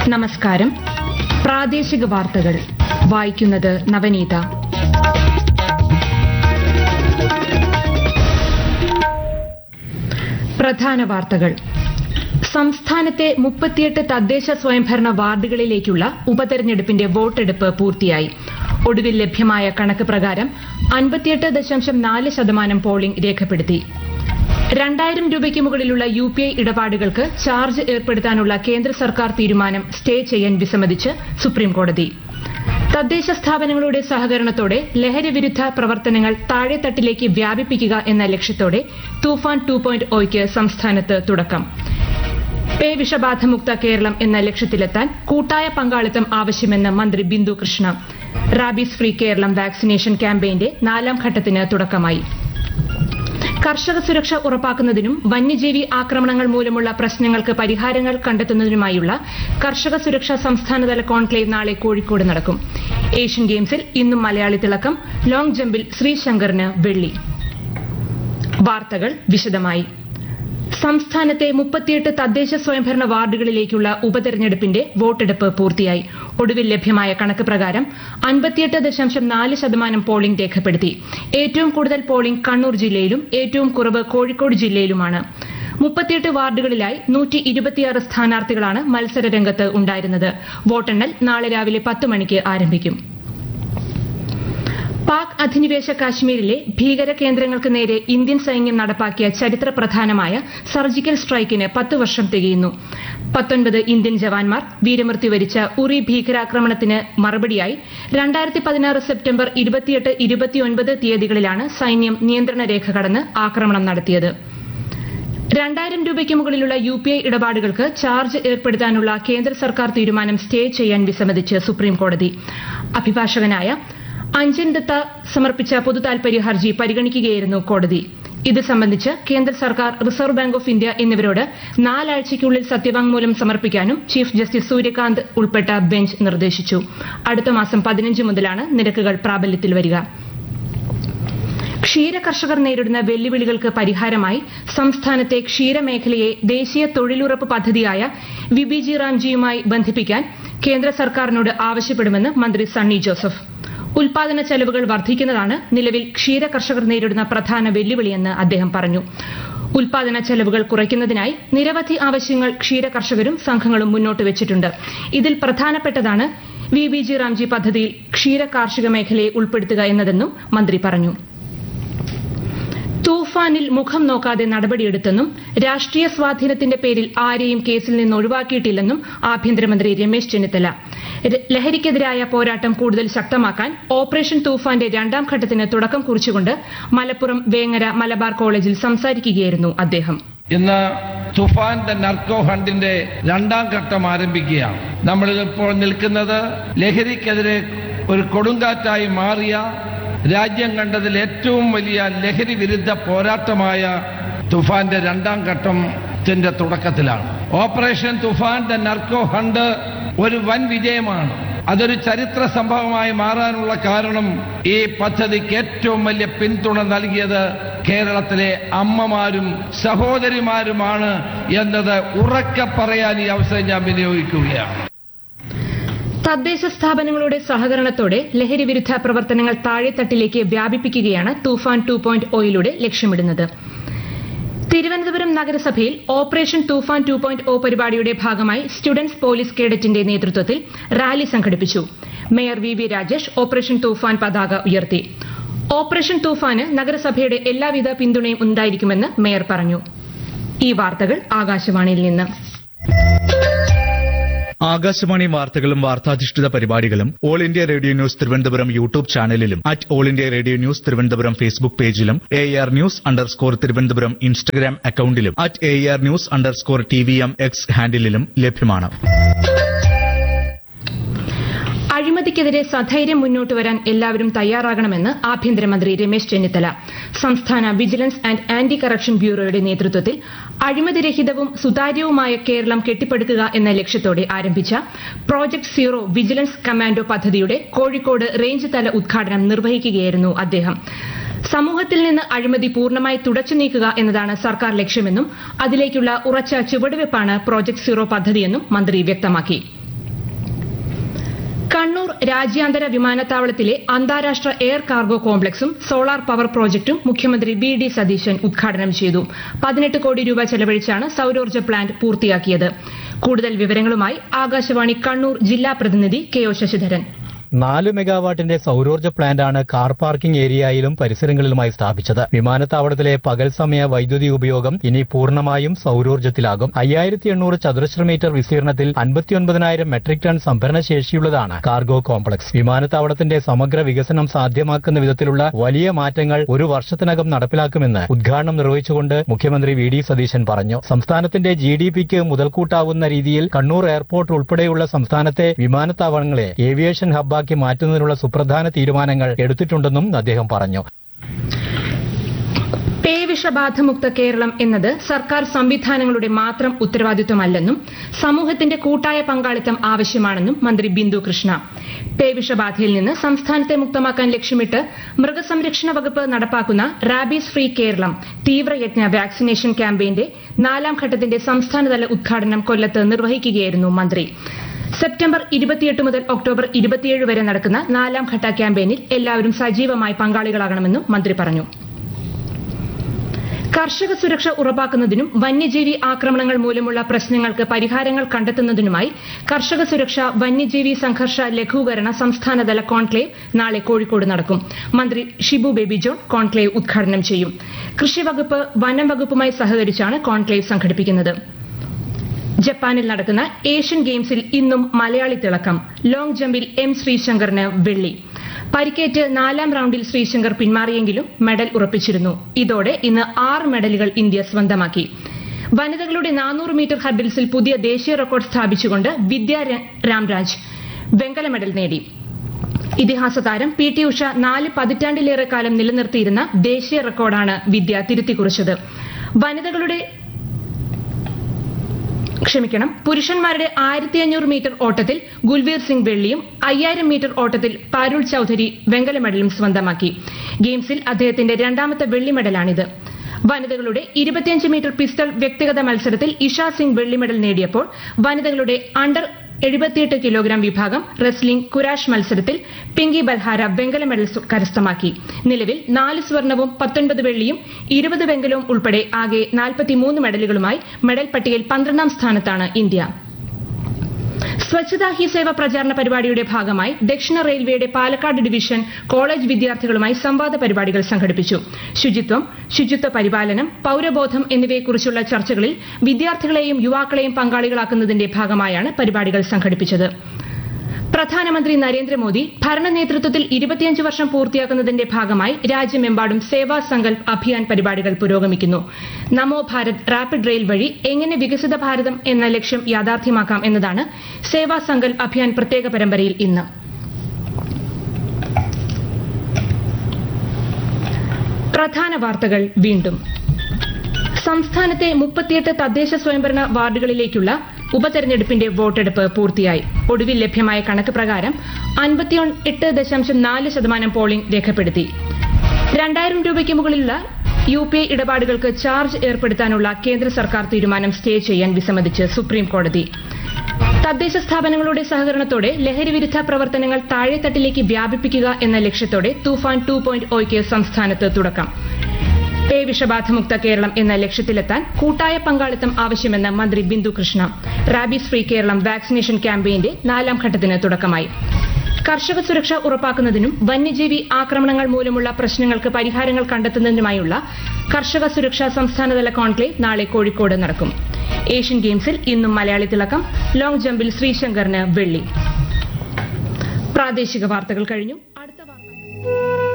നമസ്കാരം പ്രാദേശിക വാർത്തകൾ വായിക്കുന്നത് നവനീത പ്രധാന വാർത്തകൾ സംസ്ഥാനത്തെ മുപ്പത്തിയെട്ട് തദ്ദേശ സ്വയംഭരണ വാർഡുകളിലേക്കുള്ള ഉപതെരഞ്ഞെടുപ്പിന്റെ വോട്ടെടുപ്പ് പൂർത്തിയായി ഒടുവിൽ ലഭ്യമായ കണക്ക് പ്രകാരം അൻപത്തിയെട്ട് ദശാംശം നാല് ശതമാനം പോളിംഗ് രേഖപ്പെടുത്തി രണ്ടായിരം രൂപയ്ക്ക് മുകളിലുള്ള യു പി ഐ ഇടപാടുകൾക്ക് ചാർജ് ഏർപ്പെടുത്താനുള്ള കേന്ദ്ര സർക്കാർ തീരുമാനം സ്റ്റേ ചെയ്യാൻ വിസമ്മതിച്ച് സുപ്രീംകോടതി തദ്ദേശ സ്ഥാപനങ്ങളുടെ സഹകരണത്തോടെ ലഹരി വിരുദ്ധ പ്രവർത്തനങ്ങൾ താഴെത്തട്ടിലേക്ക് വ്യാപിപ്പിക്കുക എന്ന ലക്ഷ്യത്തോടെ തൂഫാൻ ടു പോയിന്റ് ഒയ്ക്ക് സംസ്ഥാനത്ത് തുടക്കം പേ വിഷബാധമുക്ത കേരളം എന്ന ലക്ഷ്യത്തിലെത്താൻ കൂട്ടായ പങ്കാളിത്തം ആവശ്യമെന്ന് മന്ത്രി Bindu Krishna rabies free Keralam vaccination ക്യാമ്പയിന്റെ നാലാം ഘട്ടത്തിന് തുടക്കമായി കർഷക സുരക്ഷ ഉറപ്പാക്കുന്നതിനും വന്യജീവി ആക്രമണങ്ങൾ മൂലമുള്ള പ്രശ്നങ്ങൾക്ക് പരിഹാരങ്ങൾ കണ്ടെത്തുന്നതിനുമായുള്ള കർഷക സുരക്ഷാ സംസ്ഥാനതല കോൺക്ലേവ് നാളെ കോഴിക്കോട് നടക്കും ഏഷ്യൻ ഗെയിംസിൽ ഇന്നും മലയാളി തിളക്കം ലോങ് ജമ്പിൽ ശ്രീശങ്കറിന് വെള്ളി വാർത്തകൾ വിശദമായി സംസ്ഥാനത്തെ മുപ്പത്തിയെട്ട് തദ്ദേശ സ്വയംഭരണ വാർഡുകളിലേക്കുള്ള ഉപതെരഞ്ഞെടുപ്പിന്റെ വോട്ടെടുപ്പ് പൂർത്തിയായി ഒടുവിൽ ലഭ്യമായ കണക്ക് പ്രകാരം അൻപത്തിയെട്ട് ദശാംശം നാല് ശതമാനം പോളിംഗ് രേഖപ്പെടുത്തി ഏറ്റവും കൂടുതൽ പോളിംഗ് കണ്ണൂർ ജില്ലയിലും ഏറ്റവും കുറവ് കോഴിക്കോട് ജില്ലയിലുമാണ് മുപ്പത്തിയെട്ട് വാർഡുകളിലായി നൂറ്റി ഇരുപത്തിയാറ് സ്ഥാനാർത്ഥികളാണ് മത്സര രംഗത്ത് ഉണ്ടായിരുന്നത് വോട്ടെണ്ണൽ നാളെ രാവിലെ പത്ത് മണിക്ക് ആരംഭിക്കും പാക് അധിനിവേശ കാശ്മീരിലെ ഭീകര കേന്ദ്രങ്ങൾക്ക് നേരെ ഇന്ത്യൻ സൈന്യം നടപ്പാക്കിയ ചരിത്ര പ്രധാനമായ സർജിക്കൽ സ്ട്രൈക്കിന് പത്ത് വർഷം തികയുന്നു പത്തൊൻപത് ഇന്ത്യൻ ജവാന്മാർ വീരമൃത്യു വരിച്ച ഉറി ഭീകരാക്രമണത്തിന് മറുപടിയായി രണ്ടായിരത്തി പതിനാറ് സെപ്റ്റംബർ ഇരുപത്തിയെട്ട് ഇരുപത്തിയൊൻപത് തീയതികളിലാണ് സൈന്യം നിയന്ത്രണ രേഖ കടന്ന് ആക്രമണം നടത്തിയത് രണ്ടായിരം രൂപയ്ക്ക് മുകളിലുള്ള യു പി ഐ ഇടപാടുകൾക്ക് ചാർജ് ഏർപ്പെടുത്താനുള്ള കേന്ദ്ര സർക്കാർ തീരുമാനം സ്റ്റേ ചെയ്യാൻ വിസമ്മതിച്ച് സുപ്രീംകോടതി അഭിഭാഷകനായ അഞ്ജൻ ദത്ത സമർപ്പിച്ച പൊതുതാൽപര്യ ഹർജി പരിഗണിക്കുകയായിരുന്നു കോടതി ഇത് സംബന്ധിച്ച് കേന്ദ്ര സർക്കാർ റിസർവ് ബാങ്ക് ഓഫ് ഇന്ത്യ എന്നിവരോട് നാലാഴ്ചയ്ക്കുള്ളിൽ സത്യവാങ്മൂലം സമർപ്പിക്കാനും ചീഫ് ജസ്റ്റിസ് സൂര്യകാന്ത് ഉൾപ്പെട്ട ബെഞ്ച് നിർദ്ദേശിച്ചു അടുത്ത മാസം പതിനഞ്ച് മുതലാണ് നിരക്കുകൾ പ്രാബല്യത്തിൽ വരിക ക്ഷീര കർഷകർ നേരിടുന്ന വെല്ലുവിളികൾക്ക് പരിഹാരമായി സംസ്ഥാനത്തെ ക്ഷീരമേഖലയെ ദേശീയ തൊഴിലുറപ്പ് പദ്ധതിയായ വിബിജി റാംജിയുമായി ബന്ധിപ്പിക്കാൻ കേന്ദ്ര സർക്കാരിനോട് ആവശ്യപ്പെടുമെന്ന് മന്ത്രി സണ്ണി ജോസഫ് ഉൽപാദന ചെലവുകൾ വർദ്ധിക്കുന്നതാണ് നിലവിൽ ക്ഷീര കർഷകർ നേരിടുന്ന പ്രധാന വെല്ലുവിളിയെന്ന് അദ്ദേഹം പറഞ്ഞു ഉൽപാദന ചെലവുകൾ കുറയ്ക്കുന്നതിനായി നിരവധി ആവശ്യങ്ങൾ ക്ഷീര കർഷകരും സംഘങ്ങളും മുന്നോട്ട് വെച്ചിട്ടുണ്ട് ഇതിൽ പ്രധാനപ്പെട്ടതാണ് വി ബി ജി റാംജി പദ്ധതിയിൽ ക്ഷീര കാർഷിക മേഖലയെ ഉൾപ്പെടുത്തുക എന്നതെന്നും മന്ത്രി പറഞ്ഞു തൂഫാനിൽ മുഖം നോക്കാതെ നടപടിയെടുത്തെന്നും രാഷ്ട്രീയ സ്വാധീനത്തിന്റെ പേരിൽ ആരെയും കേസിൽ നിന്ന് ഒഴിവാക്കിയിട്ടില്ലെന്നും ആഭ്യന്തരമന്ത്രി രമേശ് ചെന്നിത്തല ലഹരിക്കെതിരായ പോരാട്ടം കൂടുതൽ ശക്തമാക്കാൻ ഓപ്പറേഷൻ തൂഫാന്റെ രണ്ടാം ഘട്ടത്തിന് തുടക്കം കുറിച്ചുകൊണ്ട് മലപ്പുറം വേങ്ങര മലബാർ കോളേജിൽ സംസാരിക്കുകയായിരുന്നു അദ്ദേഹം ഇന്ന് തുഫാൻ ദ നർക്കോ ഹണ്ടിന്റെ രണ്ടാം ഘട്ടം ആരംഭിക്കുകയാണ് നമ്മൾ ഇപ്പോൾ നിൽക്കുന്നത് ലഹരിക്കെതിരെ ഒരു കൊടുങ്കാറ്റായി മാറിയ രാജ്യം കണ്ടതിൽ ഏറ്റവും വലിയ ലഹരി വിരുദ്ധ പോരാട്ടമായ തുഫാന്റെ രണ്ടാം ഘട്ടത്തിന്റെ തുടക്കത്തിലാണ് operation Toofan the narco hunt ഒരു വൻ വിജയമാണ് അതൊരു ചരിത്ര സംഭവമായി മാറാനുള്ള കാരണം ഈ പദ്ധതിക്ക് ഏറ്റവും വലിയ പിന്തുണ നൽകിയത് കേരളത്തിലെ അമ്മമാരും സഹോദരിമാരുമാണ് എന്നത് ഉറക്കെ പറയാൻ ഈ അവസരം ഞാൻ വിനിയോഗിക്കുകയാണ് തദ്ദേശ സ്ഥാപനങ്ങളുടെ സഹകരണത്തോടെ ലഹരി വിരുദ്ധ പ്രവർത്തനങ്ങൾ താഴെത്തട്ടിലേക്ക് വ്യാപിപ്പിക്കുകയാണ് തൂഫാൻ ടു പോയിന്റ് ഒയിലൂടെ ലക്ഷ്യമിടുന്നത് തിരുവനന്തപുരം നഗരസഭയിൽ operation Toofan two point O പരിപാടിയുടെ ഭാഗമായി സ്റ്റുഡൻസ് പോലീസ് കേഡറ്റിന്റെ നേതൃത്വത്തിൽ റാലി സംഘടിപ്പിച്ചു mayor V V Rajesh operation Toofan പതാക ഉയർത്തി ഓപ്പറേഷൻ തൂഫാന് നഗരസഭയുടെ എല്ലാവിധ പിന്തുണയും ഉണ്ടായിരിക്കുമെന്ന് മേയർ പറഞ്ഞു ഈ വാർത്തകൾ ആകാശവാണിയിൽ നിന്ന് ആകാശവാണി വാർത്തകളും വാർത്താധിഷ്ഠിത പരിപാടികളും all India radio news Thiruvananthapuram YouTube ചാനലിലും at all India radio news Thiruvananthapuram Facebook പേജിലും A R news underscore Thiruvananthapuram Instagram അക്കൌണ്ടിലും at A R news underscore T V M X ഹാൻഡിലും ലഭ്യമാണ് അഴിമതിക്കെതിരെ സധൈര്യം മുന്നോട്ട് വരാൻ എല്ലാവരും തയ്യാറാകണമെന്ന് ആഭ്യന്തരമന്ത്രി രമേശ് ചെന്നിത്തല സംസ്ഥാന വിജിലൻസ് ആൻഡ് ആന്റി കറപ്ഷൻ ബ്യൂറോയുടെ നേതൃത്വത്തിൽ അഴിമതിരഹിതവും സുതാര്യവുമായ കേരളം കെട്ടിപ്പടുക്കുക എന്ന ലക്ഷ്യത്തോടെ ആരംഭിച്ച പ്രോജക്ട് സീറോ വിജിലൻസ് കമാൻഡോ പദ്ധതിയുടെ കോഴിക്കോട് റേഞ്ച് തല ഉദ്ഘാടനം നിർവഹിക്കുകയായിരുന്നു അദ്ദേഹം സമൂഹത്തിൽ നിന്ന് അഴിമതി പൂർണ്ണമായി തുടച്ചു നീക്കുക എന്നതാണ് സർക്കാർ ലക്ഷ്യമെന്നും അതിലേക്കുള്ള ഉറച്ച ചുവടുവെപ്പാണ് പ്രോജക്ട് സീറോ പദ്ധതിയെന്നും മന്ത്രി വ്യക്തമാക്കി കണ്ണൂർ രാജ്യാന്തര വിമാനത്താവളത്തിലെ അന്താരാഷ്ട്ര എയർ കാർഗോ കോംപ്ലക്സും സോളാർ പവർ പ്രോജക്ടും മുഖ്യമന്ത്രി വി ഡി സതീശൻ ഉദ്ഘാടനം ചെയ്തു പതിനെട്ട് കോടി രൂപ ചെലവഴിച്ചാണ് സൌരോർജ്ജ പ്ലാന്റ് പൂർത്തിയാക്കിയത് കൂടുതൽ വിവരങ്ങളുമായി ആകാശവാണി കണ്ണൂർ ജില്ലാ പ്രതിനിധി കെ ഒ ശശിധരൻ നാല് മെഗാവാട്ടിന്റെ സൌരോർജ്ജ പ്ലാന്റാണ് കാർ പാർക്കിംഗ് ഏരിയയിലും പരിസരങ്ങളിലുമായി സ്ഥാപിച്ചത് വിമാനത്താവളത്തിലെ പകൽ സമയ വൈദ്യുതി ഉപയോഗം ഇനി പൂർണ്ണമായും സൌരോർജ്ജത്തിലാകും അയ്യായിരത്തി എണ്ണൂറ് ചതുരശ്ര മീറ്റർ വിസ്തീർണത്തിൽ അൻപത്തിയൊൻപതിനായിരം മെട്രിക് ടൺ സംഭരണ ശേഷിയുള്ളതാണ് കാർഗോ കോംപ്ലക്സ് വിമാനത്താവളത്തിന്റെ സമഗ്ര വികസനം സാധ്യമാക്കുന്ന വിധത്തിലുള്ള വലിയ മാറ്റങ്ങൾ ഒരു വർഷത്തിനകം നടപ്പിലാക്കുമെന്ന് ഉദ്ഘാടനം നിർവഹിച്ചുകൊണ്ട് മുഖ്യമന്ത്രി വി ഡി സതീശൻ പറഞ്ഞു സംസ്ഥാനത്തിന്റെ ജി ഡി പിക്ക് മുതൽക്കൂട്ടാവുന്ന രീതിയിൽ കണ്ണൂർ എയർപോർട്ട് ഉൾപ്പെടെയുള്ള സംസ്ഥാനത്തെ വിമാനത്താവളങ്ങളെ ഏവിയേഷൻ ഹബ്ബാക്കി മാറ്റുന്നതിനുള്ള സുപ്രധാന തീരുമാനങ്ങൾ എടുത്തിട്ടുണ്ടെന്നും അദ്ദേഹം പറഞ്ഞു പേവിഷബാധമുക്ത കേരളം എന്നത് സർക്കാർ സംവിധാനങ്ങളുടെ മാത്രം ഉത്തരവാദിത്വമല്ലെന്നും സമൂഹത്തിന്റെ കൂട്ടായ പങ്കാളിത്തം ആവശ്യമാണെന്നും മന്ത്രി ബിന്ദു കൃഷ്ണ പേവിഷബാധയിൽ നിന്ന് സംസ്ഥാനത്തെ മുക്തമാക്കാൻ ലക്ഷ്യമിട്ട് മൃഗസംരക്ഷണ വകുപ്പ് നടപ്പാക്കുന്ന റാബീസ് ഫ്രീ കേരളം തീവ്രയജ്ഞ വാക്സിനേഷൻ ക്യാമ്പയിന്റെ നാലാം ഘട്ടത്തിന്റെ സംസ്ഥാനതല ഉദ്ഘാടനം കൊല്ലത്ത് നിർവഹിക്കുകയായിരുന്നു മന്ത്രി സെപ്റ്റംബർ ഇരുപത്തിയെട്ട് മുതൽ ഒക്ടോബർ ഇരുപത്തിയേഴ് വരെ നടക്കുന്ന നാലാം ഘട്ട ക്യാമ്പയിനിൽ എല്ലാവരും സജീവമായി പങ്കാളികളാകണമെന്നും മന്ത്രി പറഞ്ഞു കർഷക സുരക്ഷ ഉറപ്പാക്കുന്നതിനും വന്യജീവി ആക്രമണങ്ങൾ മൂലമുള്ള പ്രശ്നങ്ങൾക്ക് പരിഹാരങ്ങൾ കണ്ടെത്തുന്നതിനുമായി കർഷക സുരക്ഷ വന്യജീവി സംഘർഷ ലഘൂകരണ സംസ്ഥാനതല കോൺക്ലേവ് നാളെ കോഴിക്കോട് നടക്കും മന്ത്രി ഷിബു ബേബി ജോൺ കോൺക്ലേവ് ഉദ്ഘാടനം ചെയ്യും കൃഷിവകുപ്പ് വനം വകുപ്പുമായി സഹകരിച്ചാണ് കോൺക്ലേവ് സംഘടിപ്പിക്കുന്നത് ജപ്പാനിൽ നടക്കുന്ന ഏഷ്യൻ ഗെയിംസിൽ ഇന്നും മലയാളി തിളക്കം ലോങ് ജമ്പിൽ എം ശ്രീശങ്കറിന് വെള്ളി പരിക്കേറ്റ് നാലാം റൌണ്ടിൽ ശ്രീശങ്കർ പിന്മാറിയെങ്കിലും മെഡൽ ഉറപ്പിച്ചിരുന്നു ഇതോടെ ഇന്ന് ആറ് മെഡലുകൾ ഇന്ത്യ സ്വന്തമാക്കി വനിതകളുടെ നാനൂറ് മീറ്റർ ഹർഡിൽസിൽ പുതിയ ദേശീയ റെക്കോർഡ് സ്ഥാപിച്ചുകൊണ്ട് വിദ്യ രാംരാജ് വെങ്കല മെഡൽ നേടി ഇതിഹാസ താരം പി ടി ഉഷ നാല് പതിറ്റാണ്ടിലേറെ കാലം നിലനിർത്തിയിരുന്ന ദേശീയ റെക്കോർഡാണ് വിദ്യ തിരുത്തിക്കുറിച്ചത് വനിതകളുടെ ക്ഷമിക്കണം പുരുഷന്മാരുടെ ആയിരത്തി അഞ്ഞൂറ് മീറ്റർ ഓട്ടത്തിൽ ഗുൽവീർ സിംഗ് വെള്ളിയും അയ്യായിരം മീറ്റർ ഓട്ടത്തിൽ പാരുൾ ചൌധരി വെങ്കല മെഡലും സ്വന്തമാക്കി ഗെയിംസിൽ അദ്ദേഹത്തിന്റെ രണ്ടാമത്തെ വെള്ളി മെഡലാണിത് വനിതകളുടെ ഇരുപത്തിയഞ്ച് മീറ്റർ പിസ്റ്റൾ വ്യക്തിഗത മത്സരത്തിൽ ഇഷ സിംഗ് വെള്ളി മെഡൽ നേടിയപ്പോൾ വനിതകളുടെ അണ്ടർ എഴുപത്തിയെട്ട് കിലോഗ്രാം വിഭാഗം റെസ്ലിംഗ് കുരാഷ് മത്സരത്തിൽ പിങ്കി ബൽഹാര വെങ്കല മെഡൽ കരസ്ഥമാക്കി നിലവിൽ നാല് സ്വർണവും പത്തൊൻപത് വെള്ളിയും ഇരുപത് വെങ്കലവും ഉൾപ്പെടെ ആകെ നാൽപ്പത്തിമൂന്ന് മെഡലുകളുമായി മെഡൽ പട്ടികയിൽ പന്ത്രണ്ടാം സ്ഥാനത്താണ് ഇന്ത്യ സ്വച്ഛതാ ഹി സേവ പ്രചാരണ പരിപാടിയുടെ ഭാഗമായി ദക്ഷിണ റെയിൽവേയുടെ പാലക്കാട് ഡിവിഷൻ കോളേജ് വിദ്യാർത്ഥികളുമായി സംവാദ പരിപാടികൾ സംഘടിപ്പിച്ചു ശുചിത്വം ശുചിത്വ പരിപാലനം പൌരബോധം എന്നിവയെക്കുറിച്ചുള്ള ചർച്ചകളിൽ വിദ്യാർത്ഥികളെയും യുവാക്കളെയും പങ്കാളികളാക്കുന്നതിന്റെ ഭാഗമായാണ് പരിപാടികൾ സംഘടിപ്പിച്ചത് പ്രധാനമന്ത്രി നരേന്ദ്രമോദി ഭരണ നേതൃത്വത്തിൽ ഇരുപത്തിയഞ്ച് വർഷം പൂർത്തിയാക്കുന്നതിന്റെ ഭാഗമായി രാജ്യമെമ്പാടും സേവാ സങ്കൽപ് അഭിയാൻ പരിപാടികൾ പുരോഗമിക്കുന്നു നമോ ഭാരത് റാപ്പിഡ് റെയിൽ വഴി എങ്ങനെ വികസിത ഭാരതം എന്ന ലക്ഷ്യം യാഥാർത്ഥ്യമാക്കാം എന്നതാണ് സേവാ സങ്കൽപ് അഭിയാൻ പ്രത്യേക പരമ്പരയിൽ ഇന്ന് പ്രധാന വാർത്തകൾ വീണ്ടും സംസ്ഥാനത്തെ മുപ്പത്തിയെട്ട് തദ്ദേശ സ്വയംഭരണ വാർഡുകളിലേക്കുള്ള ഉപതെരഞ്ഞെടുപ്പിന്റെ വോട്ടെടുപ്പ് പൂർത്തിയായി ഒടുവിൽ ലഭ്യമായ കണക്ക് പ്രകാരം അൻപത്തിയെട്ട് ദശാംശം നാല് ശതമാനം പോളിംഗ് രേഖപ്പെടുത്തി രണ്ടായിരം രൂപയ്ക്ക് മുകളിലുള്ള യു പി ഐ ഇടപാടുകൾക്ക് ചാർജ് ഏർപ്പെടുത്താനുള്ള കേന്ദ്ര സർക്കാർ തീരുമാനം സ്റ്റേ ചെയ്യാൻ വിസമ്മതിച്ച് സുപ്രീം കോടതി തദ്ദേശ സ്ഥാപനങ്ങളുടെ സഹകരണത്തോടെ ലഹരി വിരുദ്ധ പ്രവർത്തനങ്ങൾ താഴെത്തട്ടിലേക്ക് വ്യാപിപ്പിക്കുക എന്ന ലക്ഷ്യത്തോടെ തൂഫാൻ ടു പോയിന്റ് ഒയ്ക്ക് സംസ്ഥാനത്ത് തുടക്കം പേ വിഷബാധമുക്ത കേരളം എന്ന ലക്ഷ്യത്തിലെത്താൻ കൂട്ടായ പങ്കാളിത്തം ആവശ്യമെന്ന് മന്ത്രി Bindu Krishna rabies free Keralam vaccination ക്യാമ്പയിന്റെ നാലാം ഘട്ടത്തിന് തുടക്കമായി കർഷക സുരക്ഷ ഉറപ്പാക്കുന്നതിനും വന്യജീവി ആക്രമണങ്ങൾ മൂലമുള്ള പ്രശ്നങ്ങൾക്ക് പരിഹാരങ്ങൾ കണ്ടെത്തുന്നതിനുമായുള്ള കർഷക സുരക്ഷാ സംസ്ഥാനതല കോൺക്ലേവ് നാളെ കോഴിക്കോട് നടക്കും ഏഷ്യൻ ഗെയിംസിൽ ഇന്നും മലയാളി തിളക്കം ലോങ് ജമ്പിൽ ശ്രീശങ്കറിന് വെള്ളി പ്രാദേശിക വാർത്തകൾ കഴിഞ്ഞു അടുത്ത വാർത്ത